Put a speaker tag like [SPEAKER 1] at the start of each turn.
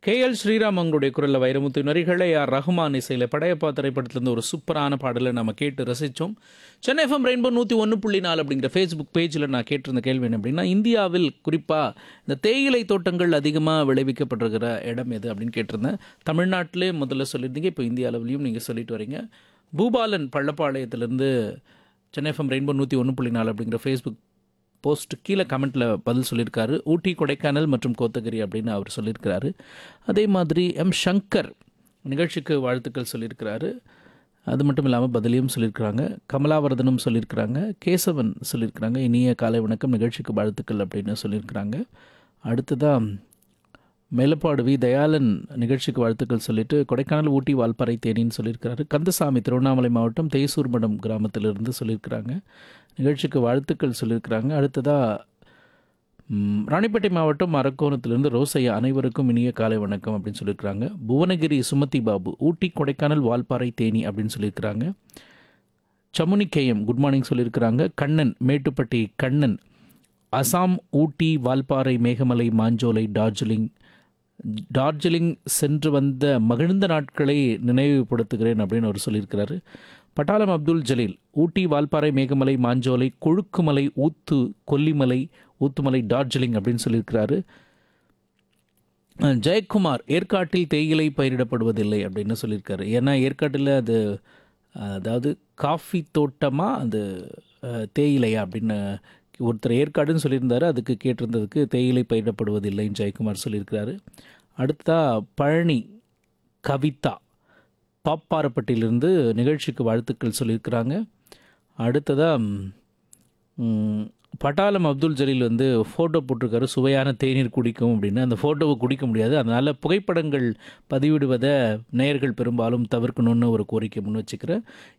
[SPEAKER 1] K L Sriram அவங்களுடைய குரலில் Vairamuthu நரிகளை R Rahman இசையில் படையப்பா திரைப்படத்திலிருந்து ஒரு சூப்பரான பாடலை நம்ம கேட்டு ரசித்தோம் சென்னை எஃப்எம் ரெயின்போ நூற்றி ஒன்று புள்ளி நாலு அப்படிங்கிற ஃபேஸ்புக் பேஜில் நான் கேட்டிருந்த கேள்வி என்ன அப்படின்னா இந்தியாவில் குறிப்பாக இந்த தேயிலை தோட்டங்கள் அதிகமாக விளைவிக்கப்படுகிற இடம் எது அப்படின்னு கேட்டிருந்தேன் தமிழ்நாட்டிலே முதல்ல சொல்லியிருந்தீங்க இப்போ இந்திய அளவுலையும் நீங்கள் சொல்லிட்டு வரீங்க பூபாலன் பள்ளப்பாளையத்திலேருந்து சென்னை எஃப்எம் ரெயின்போ நூற்றி ஒன்று புள்ளி நாலு அப்படிங்கிற ஃபேஸ்புக் போஸ்ட் கீழே கமெண்ட்டில் பதில் சொல்லியிருக்காரு ஊட்டி கொடைக்கானல் மற்றும் கோத்தகிரி அப்படின்னு அவர் சொல்லியிருக்கிறாரு அதே மாதிரி எம் சங்கர் நிகழ்ச்சிக்கு வாழ்த்துக்கள் சொல்லியிருக்கிறாரு அது மட்டும் இல்லாமல் பதிலையும் சொல்லியிருக்கிறாங்க கமலாவர்தனும் சொல்லியிருக்கிறாங்க கேசவன் சொல்லியிருக்கிறாங்க இனிய காலை வணக்கம் நிகழ்ச்சிக்கு வாழ்த்துக்கள் அப்படின்னு சொல்லியிருக்கிறாங்க அடுத்ததாக மேலப்பாடு வி தயாளன் நிகழ்ச்சிக்கு வாழ்த்துக்கள் சொல்லிட்டு கொடைக்கானல் ஊட்டி வால்பாறை தேனின்னு சொல்லியிருக்கிறாரு கந்தசாமி திருவண்ணாமலை மாவட்டம் தேசூர்மடம் கிராமத்திலிருந்து சொல்லியிருக்கிறாங்க நிகழ்ச்சிக்கு வாழ்த்துக்கள் சொல்லியிருக்கிறாங்க அடுத்ததாக ம், ராணிப்பேட்டை மாவட்டம் அரக்கோணத்திலிருந்து ரோசையா அனைவருக்கும் இனிய காலை வணக்கம் அப்படின்னு சொல்லியிருக்கிறாங்க புவனகிரி சுமதி பாபு ஊட்டி கொடைக்கானல் வால்பாறை தேனி அப்படின்னு சொல்லியிருக்கிறாங்க சமுனி கேஎம் குட் மார்னிங் சொல்லியிருக்கிறாங்க கண்ணன் மேட்டுப்பட்டி கண்ணன் அசாம் ஊட்டி வால்பாறை மேகமலை மாஞ்சோலை டார்ஜிலிங் டார்ஜிலிங் சென்று வந்த மகிழ்ந்த நாட்களை நினைவுபடுத்துகிறேன் அப்படின்னு அவர் சொல்லியிருக்கிறாரு பட்டாளம் அப்துல் ஜலீல் ஊட்டி வால்பாறை மேகமலை மாஞ்சோலை கொழுக்குமலை ஊத்து கொல்லிமலை ஊத்துமலை டார்ஜிலிங் அப்படின்னு சொல்லியிருக்கிறாரு அஹ் ஜெயக்குமார் ஏற்காட்டில் தேயிலை பயிரிடப்படுவதில்லை அப்படின்னு சொல்லியிருக்காரு ஏன்னா ஏற்காட்டில் அது அஹ், அதாவது காஃபி தோட்டமாக அது அஹ், தேயிலையா அப்படின்னு ஒருத்தர் ஏற்காடுன்னு சொல்லியிருந்தாரு அதுக்கு கேட்டிருந்ததுக்கு தேயிலை பயிரிடப்படுவதில்லைன்னு ஜெயக்குமார் சொல்லியிருக்கிறாரு அடுத்தா பழனி கவிதா பாப்பாரப்பட்டியிலிருந்து நிகழ்ச்சிக்கு வாழ்த்துக்கள் சொல்லியிருக்கிறாங்க அடுத்ததாக பட்டாளம் அப்துல் ஜலீல் வந்து ஃபோட்டோ போட்டிருக்காரு சுவையான தேநீர் குடிக்கும் அப்படின்னு அந்த ஃபோட்டோவை குடிக்க முடியாது அதனால் புகைப்படங்கள் பதிவிடுவதை நேயர்கள் பெரும்பாலும் தவிர்க்கணும்னு ஒரு கோரிக்கை முன் வச்சுக்கிறேன்